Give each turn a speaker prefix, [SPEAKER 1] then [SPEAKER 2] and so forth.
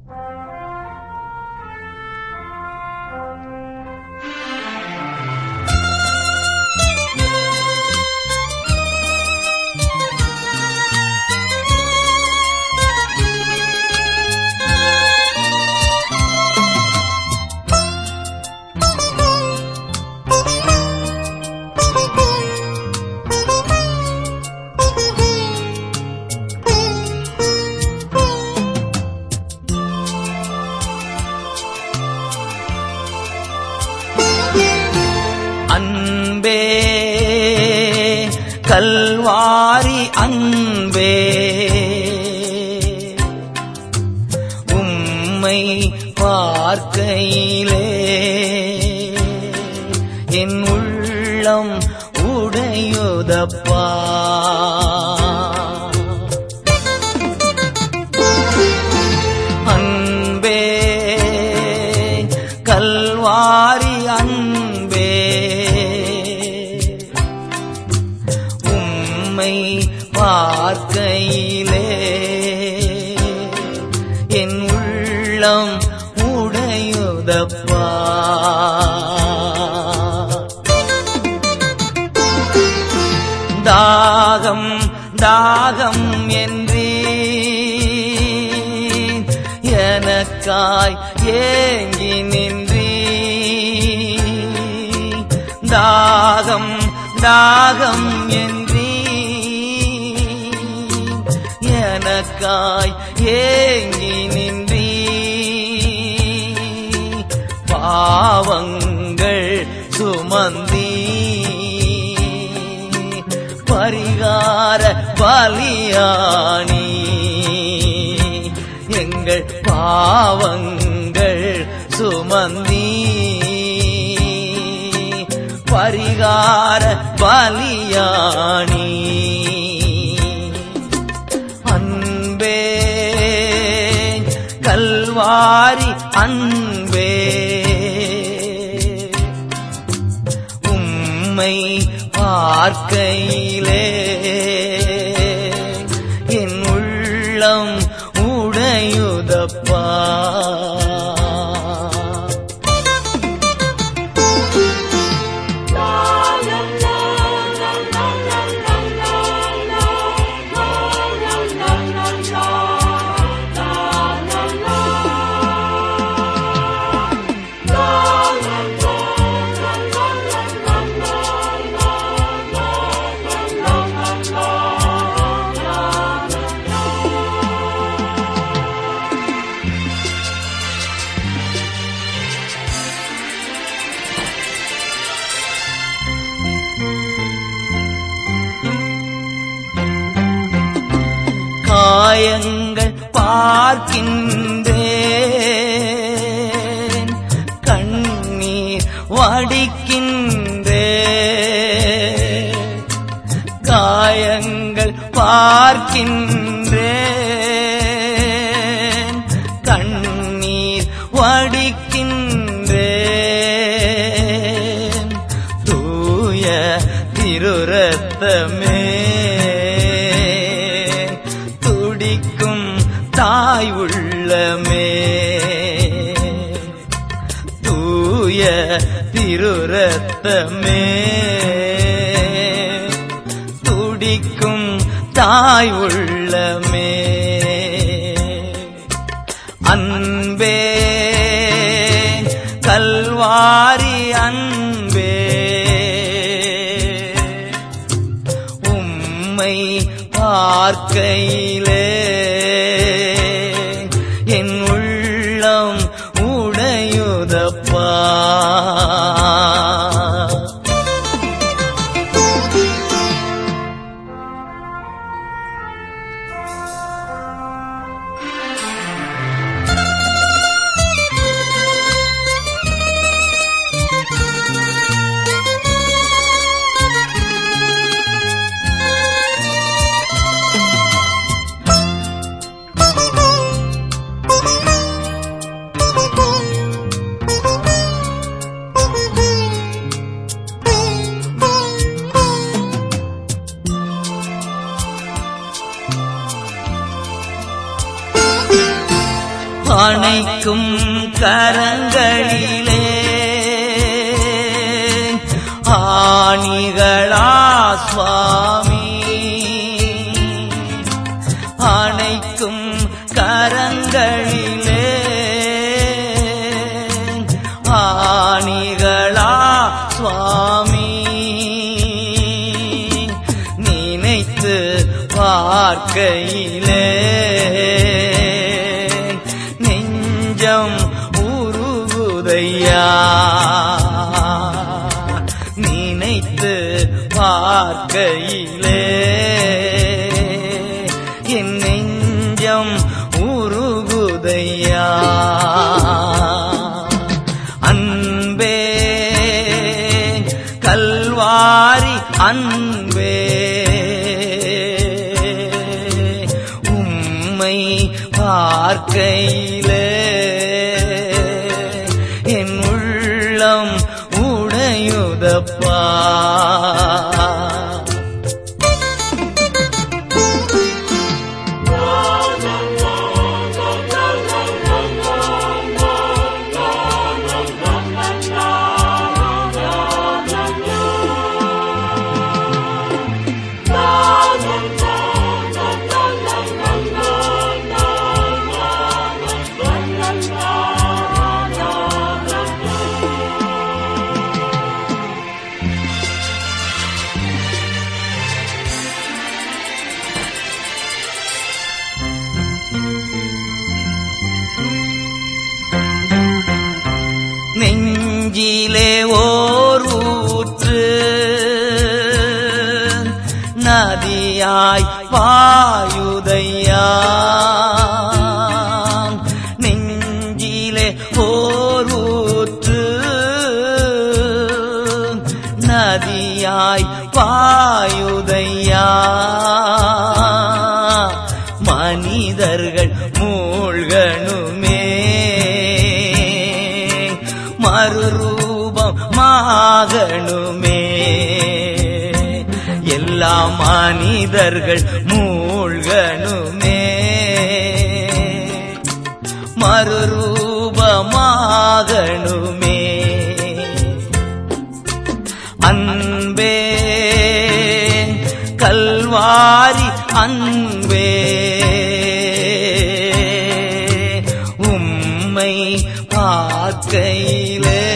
[SPEAKER 1] அன்பே கல்வாரி அன்பே உம்மை பார்க்கையிலே என் உள்ளம் உடையுதப்பா அன்பே கல்வாரி அன்பே உம்மை பார்க்கையிலே என் உள்ளம் உடையுதப்பா தாகம் தாகம் என்றே எனக்காய் ஏங்கி நின்றீ தாகம் தாகம் என்றீ எனக்காய் ஏங்கி நின்றீ பாவங்கள் சுமந்தீ பரிகார பலியானி எங்கள் பாவங்கள் சுமந்தீ பரிகார பலியானி அன்பே கல்வாரி அன்பே உம்மை பார்க்கையிலே என் உள்ளம் உடையுதப்பா காயங்கள் பார்க்கின்றேன் கண்ணீர் வடிக்கின்றேன் காயங்கள் பார்க்கின்றேன் கண்ணீர் வடிக்கின்றேன் தூய திருரத்தமே துடிக்கும் தாய் உள்ளமே தூய திருரத்தமே துடிக்கும் தாய் உள்ளமே அன்பே கல்வாரி அன்பே உம்மை பார்க்கையிலே என் உள்ளம் உடையுதப்பா அணைக்கும் கரங்களிலே ஆணிகளா சுவாமி அணைக்கும் கரங்களிலே ஆணிகளா சுவாமி நினைத்து பார்க்கையிலே நெஞ்சம் உருகுதையா நினைத்து பார்க்கையிலே என் நெஞ்சம் உருகுதையா அன்பே கல்வாரி அன்பே உம்மை பார்க்கையிலே என் உள்ளம் உடையுதப்பா நெஞ்சிலே ஓர் ஊற்று நதியாய் பாயுதையா நெஞ்சிலே ஓர் ஊற்று நதியாய் பாயுதையா மனிதர்கள் மூழ்கணுமே மறுரூபமாகணுமே எல்லா மனிதர்கள் மூழ்கணுமே மறுரூபமாகணுமே அன்பே கல்வாரி அன்பே உம்மை பார்க்கையிலே